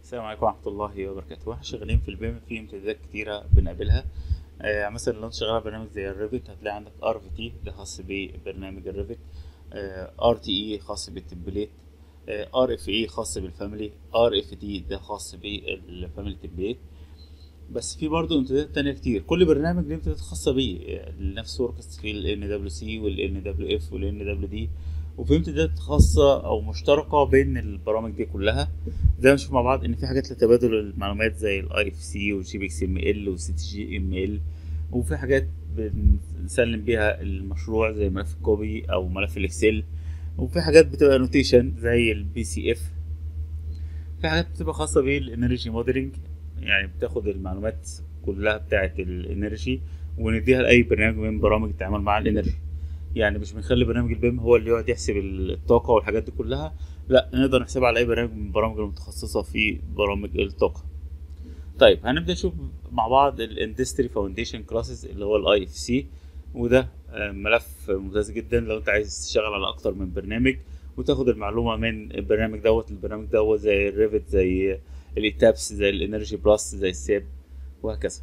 السلام عليكم ورحمة الله وبركاته واحنا شغالين في البيم في امتدادات كتيرة بنقابلها آه مثلا لو انت شغال على برنامج زي الريفت هتلاقي عندك ار في تي ده خاص ببرنامج الريفت ار تي اي خاص بالتمبليت ار اف اي خاص بالفاميلي ار اف تي ده خاص بالفاميلي تمبليت بس في برضه امتدادات تانية كتير كل برنامج ليه امتدادات خاصة بيه نفس وركس في ال ان دبليو سي وال ان دبليو اف وال ان دبليو دي وفي امتدادات خاصة أو مشتركة بين البرامج دي كلها زي ما نشوف مع بعض إن في حاجات لتبادل المعلومات زي الاي اف سي والجي بي اكس ام ال والسي تي جي ام ال وفي حاجات بنسلم بيها المشروع زي ملف الكوبي أو ملف الإكسل وفي حاجات بتبقى نوتيشن زي البي سي اف في حاجات بتبقى خاصة بالانرجي موديلنج يعني بتاخد المعلومات كلها بتاعة الانرجي ونديها لأي برنامج من برامج التعامل مع الانرجي يعني مش بنخلي برنامج البيم هو اللي يقعد يحسب الطاقة والحاجات دي كلها لا نقدر نحسبها على أي برنامج من البرامج المتخصصة في برامج الطاقة طيب هنبدأ نشوف مع بعض الاندستري فاونديشن كلاسز اللي هو الاي اف سي وده ملف ممتاز جدا لو انت عايز تشتغل على اكتر من برنامج وتاخد المعلومة من البرنامج دوت للبرنامج دوت زي الريفت زي الايتابس زي الانرجي بلس زي الساب وهكذا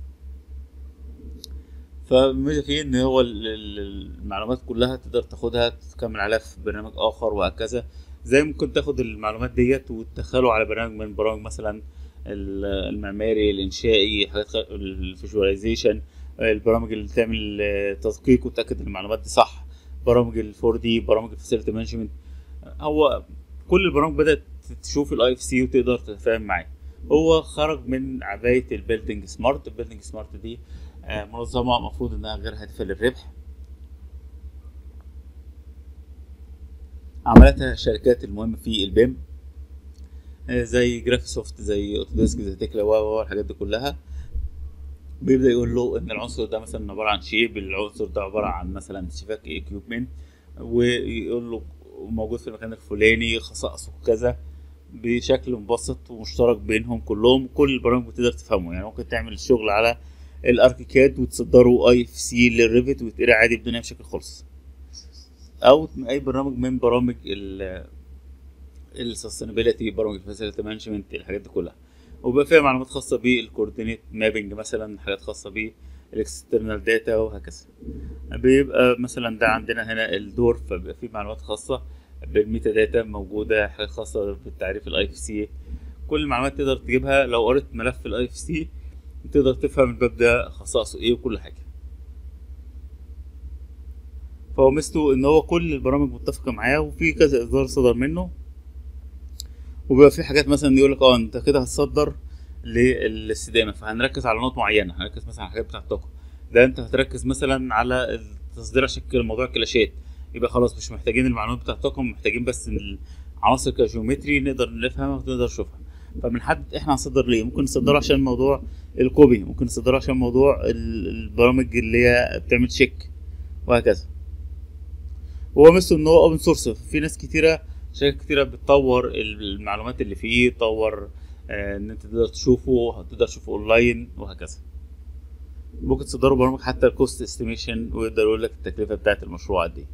فالميزه فيه ان هو المعلومات كلها تقدر تاخدها تكمل عليها في برنامج اخر وهكذا زي ممكن تاخد المعلومات ديت وتدخله على برنامج من برامج مثلا المعماري الانشائي حاجات الفيجواليزيشن البرامج اللي تعمل تدقيق وتاكد ان المعلومات دي صح برامج الفور دي برامج الفاسيلتي مانجمنت هو كل البرامج بدات تشوف الاي اف سي وتقدر تتفاهم معاه هو خرج من عبايه البيلدنج سمارت البيلدنج سمارت دي منظمة المفروض إنها غير هادفة للربح عملتها شركات المهم في البيم زي جرافيسوفت زي اوتوديسك زي تكلا و الحاجات دي كلها بيبدأ يقول له إن العنصر ده مثلا عبارة عن شيب العنصر ده عبارة عن مثلا شباك اكيوبمنت ويقول له موجود في المكان الفلاني خصائصه كذا بشكل مبسط ومشترك بينهم كلهم كل البرامج بتقدر تفهمه يعني ممكن تعمل الشغل على الاركيكاد وتصدره اي اف سي للريفت ويتقرا عادي بدون اي مشاكل خالص او اي برنامج من برامج ال السستينابيلتي برامج الفاسيلتي مانجمنت الحاجات دي كلها وبقى فيها معلومات خاصه بالكوردينيت مابنج مثلا حاجات خاصه بالاكسترنال داتا وهكذا بيبقى مثلا ده عندنا هنا الدور فبيبقى فيه معلومات خاصه بالميتا داتا موجوده حاجات خاصه بالتعريف الاي اف سي كل المعلومات تقدر تجيبها لو قريت ملف الاي اف سي تقدر تفهم الباب ده خصائصه ايه وكل حاجه فهو ميزته ان هو كل البرامج متفقه معاه وفي كذا اصدار صدر منه وبيبقى في حاجات مثلا يقول لك اه انت كده هتصدر للاستدامه فهنركز على نقط معينه هنركز مثلا على الحاجات بتاعه الطاقه ده انت هتركز مثلا على التصدير عشان موضوع الكلاشات يبقى خلاص مش محتاجين المعلومات بتاعه الطاقه محتاجين بس العناصر كجيومتري نقدر نفهمها ونقدر نشوفها فبنحدد احنا هنصدر ليه ممكن نصدره عشان موضوع الكوبي ممكن نصدره عشان موضوع البرامج اللي هي بتعمل تشيك وهكذا هو مثل ان هو اوبن سورس في ناس كتيره شركات كتيره بتطور المعلومات اللي فيه تطور آه ان انت تقدر تشوفه تقدر تشوفه اونلاين وهكذا ممكن تصدروا برامج حتى الكوست استيميشن ويقدر يقول لك التكلفه بتاعت المشروع قد ايه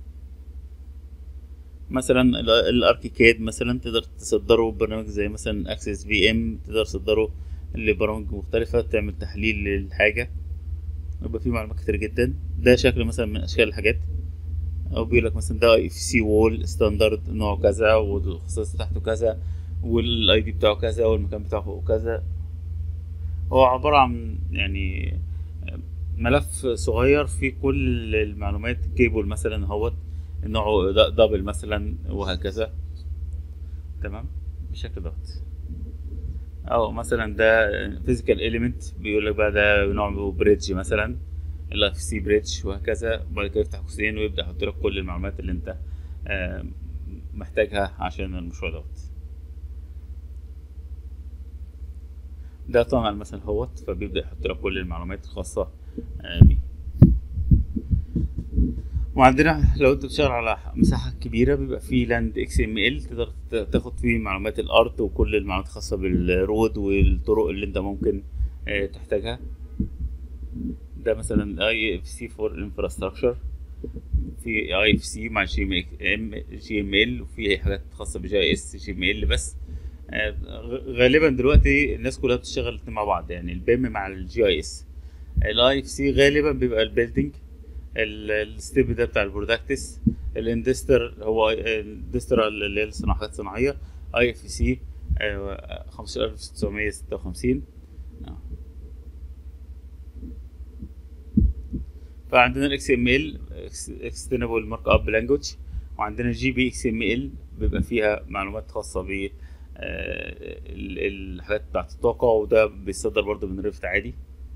مثلا الاركيكاد مثلا تقدر تصدره برنامج زي مثلا اكسس في ام تقدر تصدره لبرامج مختلفة تعمل تحليل للحاجة يبقى فيه معلومات كتير جدا ده شكل مثلا من اشكال الحاجات او بيقول لك مثلا ده اي في سي وول ستاندرد نوع كذا والخصائص بتاعته كذا والاي دي بتاعه كذا والمكان بتاعه كذا هو عبارة عن يعني ملف صغير فيه كل المعلومات كيبل مثلا اهوت نوعه دبل مثلا وهكذا تمام بالشكل دوت او مثلا ده فيزيكال اليمنت بيقول لك بقى ده نوع بريدج مثلا الاف سي بريدج وهكذا وبعد كده يفتح قوسين ويبدا يحط لك كل المعلومات اللي انت محتاجها عشان المشروع دوت ده طبعا مثلا هوت فبيبدا يحط لك كل المعلومات الخاصه بيه وعندنا لو انت بتشتغل على مساحة كبيرة بيبقى فيه لاند اكس ام ال تقدر تاخد فيه معلومات الارض وكل المعلومات الخاصة بالرود والطرق اللي انت ممكن تحتاجها ده مثلا اي اف سي فور انفراستراكشر في اي اف سي مع جي ام ال وفي حاجات خاصة بجي اس جي ام ال بس آه، غ- غالبا دلوقتي الناس كلها بتشتغل الاتنين مع بعض يعني البيم مع الجي اي اس الاي اف سي غالبا بيبقى البيلدينج الستيب ده بتاع البرودكتس الاندستر هو الاندستر اللي هي الصناعات الصناعيه اي اف سي 15956 آه. فعندنا الاكس ام ال اكستنبل مارك اب لانجوج وعندنا جي بي اكس ام ال بيبقى فيها معلومات خاصه ب آه، ال- الحاجات بتاعت الطاقه وده بيصدر برضه من ريفت عادي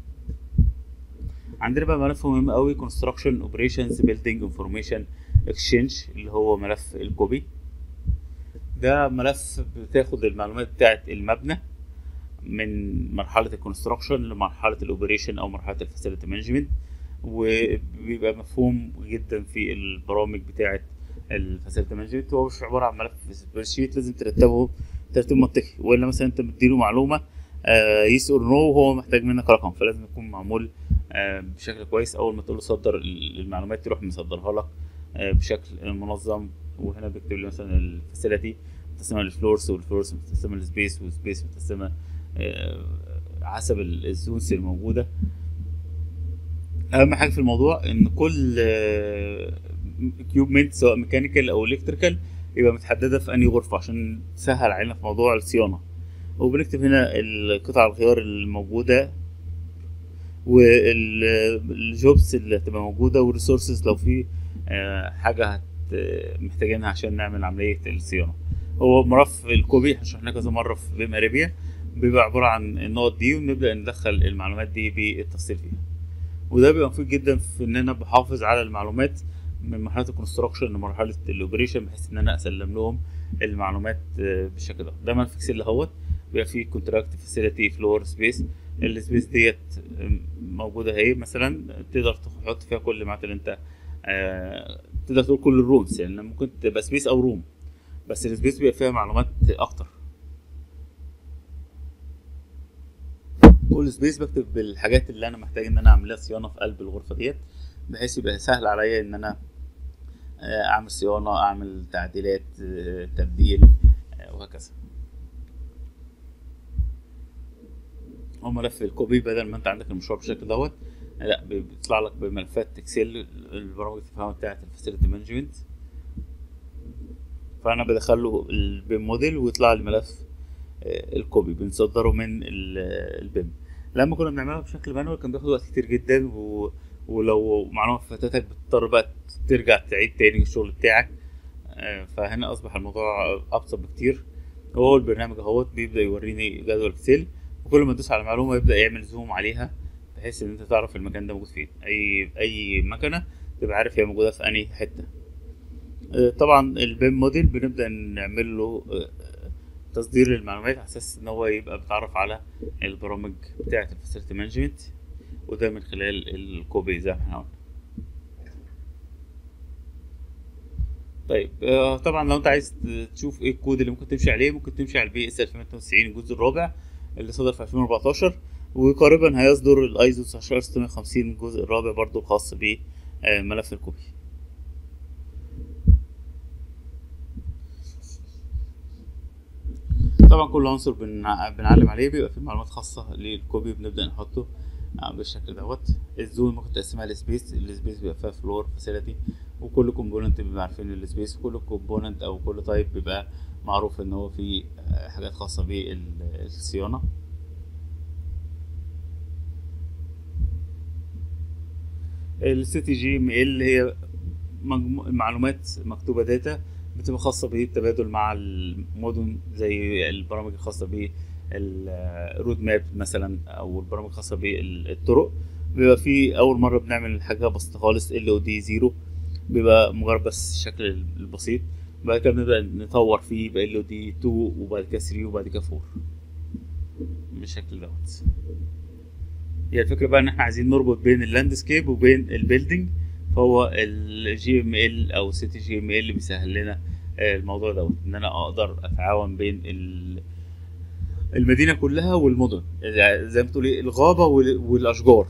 عندنا بقى ملف مهم قوي كونستراكشن اوبريشنز بيلدينج انفورميشن اكسشينج اللي هو ملف الكوبي ده ملف بتاخد المعلومات بتاعت المبنى من مرحله الكونستراكشن لمرحله الاوبريشن او مرحله الفاسيلتي مانجمنت وبيبقى مفهوم جدا في البرامج بتاعه الفاسيلتي مانجمنت هو مش عباره عن ملف سبريد لازم ترتبه ترتيب منطقي والا مثلا انت مديله معلومه يس اور نو وهو محتاج منك رقم فلازم يكون معمول آه، بشكل كويس اول ما تقول له صدر ال- المعلومات يروح مصدرها لك آه، بشكل منظم وهنا بيكتب لي مثلا الفاسيلتي متقسمه للفلورس والفلورس متقسمه للسبيس والسبيس متقسمه آه، حسب ال- الزونز الموجوده اهم حاجه في الموضوع ان كل اكيوبمنت سواء ميكانيكال او الكتريكال يبقى متحدده في انهي غرفه عشان تسهل علينا في موضوع الصيانه وبنكتب هنا القطع الغيار الموجوده والجوبس اللي هتبقى موجوده والريسورسز لو في آه، حاجه هت محتاجينها عشان نعمل عمليه الصيانه هو ملف الكوبي احنا شرحناه كذا مره في بيم اريبيا بيبقى عباره عن النقط دي ونبدا ندخل المعلومات دي بالتفصيل فيها وده بيبقى مفيد جدا في ان انا بحافظ على المعلومات من مرحله الكونستراكشن لمرحله الاوبريشن بحيث ان انا اسلم لهم المعلومات آه، بالشكل ده ده ملف اكسل اهوت بيبقى فيه كونتراكت فاسيلتي فلور سبيس السبيس ديت آم، موجوده اهي مثلا تقدر تحط فيها كل المعلومات اللي انت آه، تقدر تقول كل الرومز يعني ممكن تبقى سبيس او روم بس السبيس بيبقى فيها معلومات اكتر كل سبيس بكتب بالحاجات اللي انا محتاج ان انا اعمل لها صيانه في قلب الغرفه ديت بحيث يبقى سهل عليا ان انا آه، اعمل صيانه اعمل تعديلات آه، تبديل آه، وهكذا هو ملف الكوبي بدل ما انت عندك المشروع بالشكل دوت لا بيطلع لك بملفات اكسل البرامج التفاهم بتاعت الفاسيلتي مانجمنت فانا بدخله البيم موديل ويطلع لي ملف آه، الكوبي بنصدره من ال- البيم لما كنا بنعملها بشكل مانوال كان بياخد وقت كتير جدا و... ولو معلومه فاتتك بتضطر بقى ترجع تعيد تاني الشغل بتاعك آه، فهنا اصبح الموضوع ابسط بكتير هو البرنامج اهوت بيبدا يوريني جدول اكسل وكل ما تدوس على معلومه يبدا يعمل زوم عليها بحيث ان انت تعرف المكان ده موجود فين اي اي مكنه تبقى عارف هي موجوده في انهي حته آه، طبعا البيم موديل بنبدا نعمل له آه، تصدير للمعلومات على اساس ان هو يبقى بيتعرف على البرامج بتاعه الفاسيلتي مانجمنت وده من خلال الكوبي زي ما احنا قلنا طيب آه، طبعا لو انت عايز تشوف ايه الكود اللي ممكن تمشي عليه ممكن تمشي على البي اس 2092 الجزء الرابع اللي صدر في 2014 وقريبا هيصدر الايزو 19650 الجزء الرابع برضو الخاص بملف الكوبي طبعا كل عنصر بنع- بنعلم عليه بيبقى فيه معلومات خاصة للكوبي بنبدأ نحطه آه، بالشكل دوت الزون ممكن تقسمها لسبيس السبيس بيبقى فيها فلور فاسيلتي وكل كومبوننت بيبقى عارفين السبيس وكل كومبوننت او كل تايب بيبقى معروف ان هو فيه آه، حاجات خاصة بالصيانة السي تي جي ام ال هي مجمو- معلومات مكتوبة داتا بتبقى خاصة بالتبادل مع المدن زي البرامج الخاصة بالرود ماب مثلا أو البرامج الخاصة بالطرق بيبقى في أول مرة بنعمل حاجة بسيطة خالص ال او دي زيرو بيبقى مجرد بس الشكل البسيط بعد كده بنبدأ نطور فيه يبقى ال او دي 2 وبعد كده 3 وبعد كده 4 بالشكل دوت هي الفكرة بقى إن إحنا عايزين نربط بين اللاندسكيب وبين البيلدينج فهو الجي ام ال او سيتي جي ام ال بيسهل لنا آه، الموضوع دوت ان انا اقدر اتعاون بين ال- المدينه كلها والمدن يعني زي ما تقولي الغابه وال- والاشجار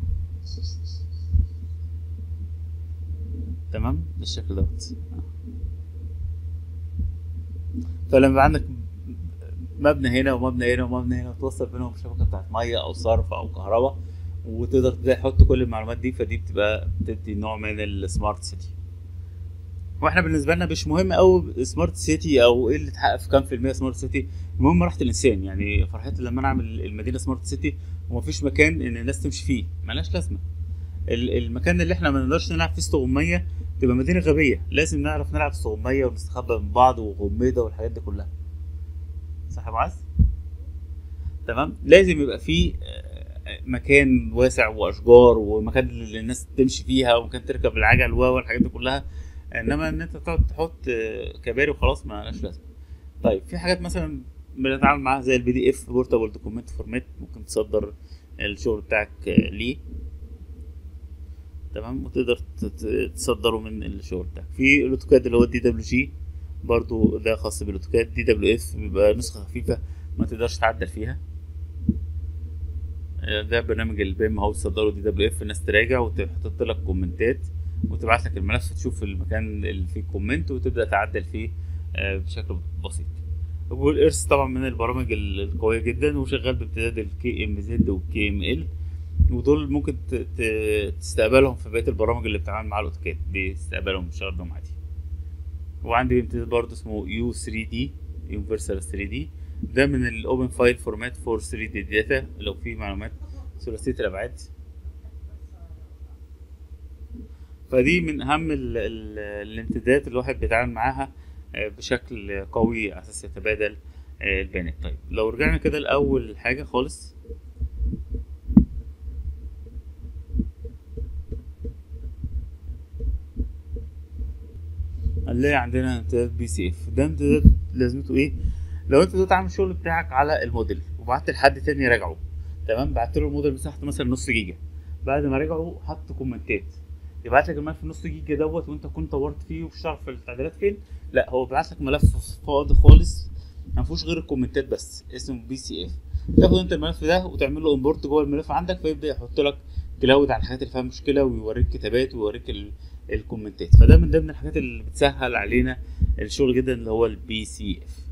تمام بالشكل دوت فلما يبقى عندك مبنى هنا ومبنى هنا ومبنى هنا وتوصل بينهم شبكه بتاعت ميه او صرف او كهرباء وتقدر تبدا تحط كل المعلومات دي فدي بتبقى بتدي نوع من السمارت سيتي واحنا بالنسبه لنا مش مهم قوي سمارت سيتي او ايه اللي اتحقق في كام في المية سمارت سيتي المهم راحه الانسان يعني فرحتي لما انا اعمل المدينه سمارت سيتي ومفيش مكان ان الناس تمشي فيه ملهاش لازمه ال- المكان اللي احنا ما نقدرش نلعب فيه استغمايه تبقى مدينه غبيه لازم نعرف نلعب استغمايه ونستخبى من بعض وغميضه والحاجات دي كلها صح يا معاذ تمام لازم يبقى فيه آه، مكان واسع واشجار ومكان اللي الناس تمشي فيها ومكان تركب العجل و والحاجات دي كلها انما ان انت تقعد تحط آه، كباري وخلاص ما لهاش لازمه طيب في حاجات مثلا بنتعامل معاها زي البي دي اف بورتابل دوكيمنت فورمات ممكن تصدر الشغل بتاعك آه، ليه تمام وتقدر ت- ت- تصدره من الشغل بتاعك في الاوتوكاد اللي هو الدي دبليو جي برضو ده خاص بالاوتوكاد دي دبليو اف بيبقى نسخه خفيفه ما تقدرش تعدل فيها آه، ده برنامج البيم هو بتصدره دي دبليو اف الناس تراجع وتحط لك كومنتات وتبعت لك الملف تشوف المكان اللي فيه كومنت وتبدا تعدل فيه آه، بشكل بسيط والارث طبعا من البرامج ال- القويه جدا وشغال بامتداد الكي ام زد والكي ام ال ودول ممكن ت- ت- تستقبلهم في بقيه البرامج اللي بتتعامل مع الاوتوكاد بيستقبلهم بشغل بهم عادي وعندي امتداد برضه اسمه يو 3 دي يونيفرسال 3 دي ده من الاوبن فايل فورمات فور 3 دي داتا لو في معلومات ثلاثيه الابعاد فدي من اهم ال ال الامتدادات اللي الواحد بيتعامل معاها آه، بشكل قوي على اساس يتبادل آه، البيانات طيب لو رجعنا كده لاول حاجه خالص هنلاقي عندنا امتداد بي سي اف ده امتداد لازمته ايه لو انت دلوقتي عامل الشغل بتاعك على الموديل وبعت لحد تاني يراجعه تمام بعت له الموديل مساحته مثلا نص جيجا بعد ما راجعه حط كومنتات يبعت لك الملف نص جيجا دوت وانت كنت طورت فيه ومش عارف التعديلات فين لا هو بيبعت لك ملف فاضي خالص ما فيهوش غير الكومنتات بس اسمه بي سي اف تاخد انت الملف ده وتعمل له امبورت جوه الملف عندك فيبدا يحط لك كلاود على الحاجات اللي فيها مشكله ويوريك كتابات ويوريك ال- الكومنتات فده من ضمن الحاجات اللي بتسهل علينا الشغل جدا اللي هو البي سي اف